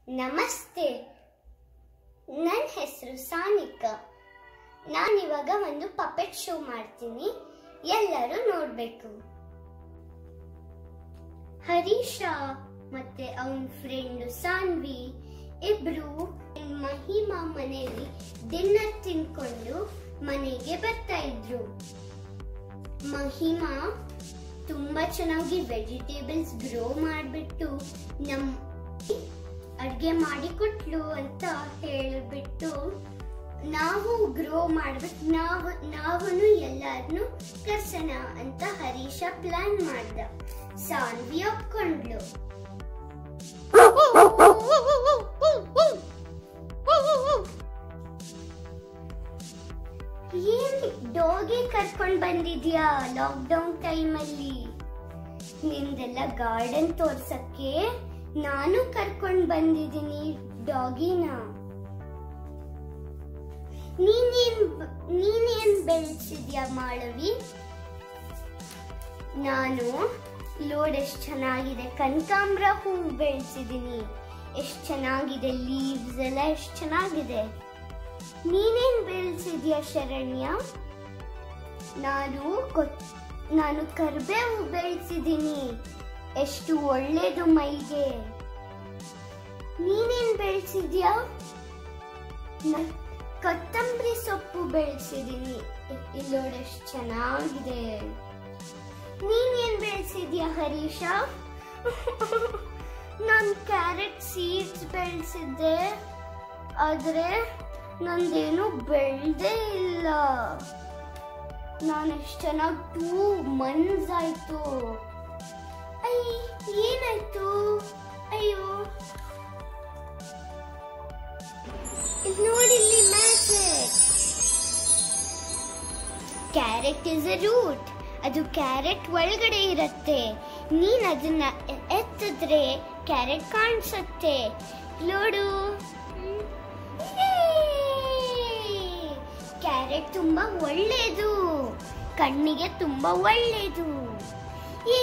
ನಮಸ್ತೆ ನನ್ನ ಹೆಸರು ಸಾನಿಕಾ ನಾನಿವಾಗ ಒಂದು ಪಪೆಟ್ ಶೋ ಮಾಡ್ತೀನಿ ಎಲ್ಲರೂ ನೋಡ್ಬೇಕು ಹರೀಶ ಮತ್ತೆ ಅವನ ಫ್ರೆಂಡ್ ಸಾನ್ವಿ ಇಬ್ರು ಮಹಿಮಾ ಮನೆಯಲ್ಲಿ ಡಿನ್ನರ್ ತಿನ್ಕೊಂಡು ಮನೆಗೆ ಬರ್ತಾ ಇದ್ರು ಮಹಿಮಾ ತುಂಬಾ ಚೆನ್ನಾಗಿ ವೆಜಿಟೇಬಲ್ಸ್ ಗ್ರೋ ಮಾಡಿಬಿಟ್ಟು ನಮ್ ಅಡ್ಗೆ ಮಾಡಿಕೊಟ್ಲು ಅಂತ ಹೇಳ್ಬಿಟ್ಟು ನಾವು ಗ್ರೋ ಮಾಡ್ಬಿಟ್ಟು ನಾವು ನಾವು ಎಲ್ಲಾರನ್ನು ಕರ್ಸೋಣ ಅಂತ ಹರೀಶ ಪ್ಲಾನ್ ಮಾಡ್ದ ಸಾನ್ವಿ ಒಪ್ಕೊಂಡ್ಲು ಏನ್ ಡೋಗಿ ಕರ್ಕೊಂಡ್ ಬಂದಿದ್ಯಾ ಲಾಕ್ಡೌನ್ ಟೈಮಲ್ಲಿ ನಿಂದೆಲ್ಲ ಗಾರ್ಡನ್ ತೋರ್ಸಕ್ಕೆ ನಾನು ಕರ್ಕೊಂಡ್ ಬಂದಿದ್ದೀನಿ ಡಾಗಿನ ನೀನೇನ್ ನೀನೇನ್ ಬೆಳೆಸಿದ್ಯಾ ಮಾಳವಿ ನಾನು ಲೋಡ್ ಎಷ್ಟು ಚೆನ್ನಾಗಿದೆ ಕನಕಾಂಬ್ರ ಹೂ ಬೆಳೆಸಿದ್ದೀನಿ ಎಷ್ಟು ಚೆನ್ನಾಗಿದೆ ಲೀವ್ಸ್ ಎಲ್ಲ ಎಷ್ಟು ಚೆನ್ನಾಗಿದೆ ನೀನೇನ್ ಬೆಳೆಸಿದ್ಯಾ ಶರಣ್ಯ ನಾನು ಕೊತ್- ನಾನು ಕರ್ಬೇವು ಬೆಳೆಸಿದ್ದೀನಿ ಎಷ್ಟು ಒಳ್ಳೇದು ಮೈಗೆ ನೀನೇನ್ ಬೆಳೆಸಿದ್ಯಾ ನ- ಕೊತ್ತಂಬರಿ ಸೊಪ್ಪು ಬೆಳೆಸಿದ್ದೀನಿ ಇಲ್ಲೋಡು ಎಷ್ಟು ಚೆನ್ನಾಗಿದೆ ನೀನೇನ್ ಬೆಳೆಸಿದ್ಯಾ ಹರೀಶ ನಾನು ಕ್ಯಾರೆಟ್ ಸೀಡ್ಸ್ ಬೆಳೆಸಿದ್ದೆ ಆದ್ರೆ ನಂದೇನು ಬೆಳ್ದೇ ಇಲ್ಲ ನಾನು ಎಷ್ಟು ಚೆನ್ನಾಗಿ ಟೂ ಮಂತ್ಸ್ ಆಯ್ತು ಅಯ್ಯ ಏನಾಯ್ತು ಅಯ್ಯೋ ಇದ್ ನೋಡಿ ಇಲ್ಲಿ magic carrot is a root ಅದು ಕ್ಯಾರೆಟ್ ಒಳಗಡೆ ಇರತ್ತೆ ನೀನ್ ಅದನ್ನ ಎ- ಎತ್ತಿದ್ರೆ ಕ್ಯಾರೆಟ್ ಕಾಣಿಸುತ್ತೆ ನೋಡು ಕ್ಯಾರೆಟ್ ತುಂಬಾ ಒಳ್ಳೇದು ಕಣ್ಣಿಗೆ ತುಂಬಾ ಒಳ್ಳೇದು ಯೇ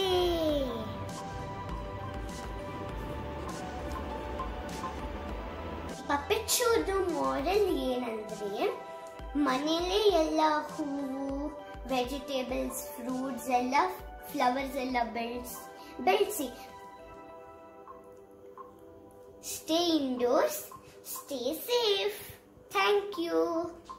ಪಪೆಟ್ ಶೋದು ಮಾರಲ್ ಏನಂದ್ರೆ ಮನೇಲೆ ಎಲ್ಲ ಹೂವು ವೆಜಿಟೇಬಲ್ಸ್ ಫ್ರೂಟ್ಸ್ ಎಲ್ಲ ಫ್ಲವರ್ಸ್ ಎಲ್ಲ ಬೆಳೆಸ್ ಬೆಳೆಸಿ stay indoors stay safe thank you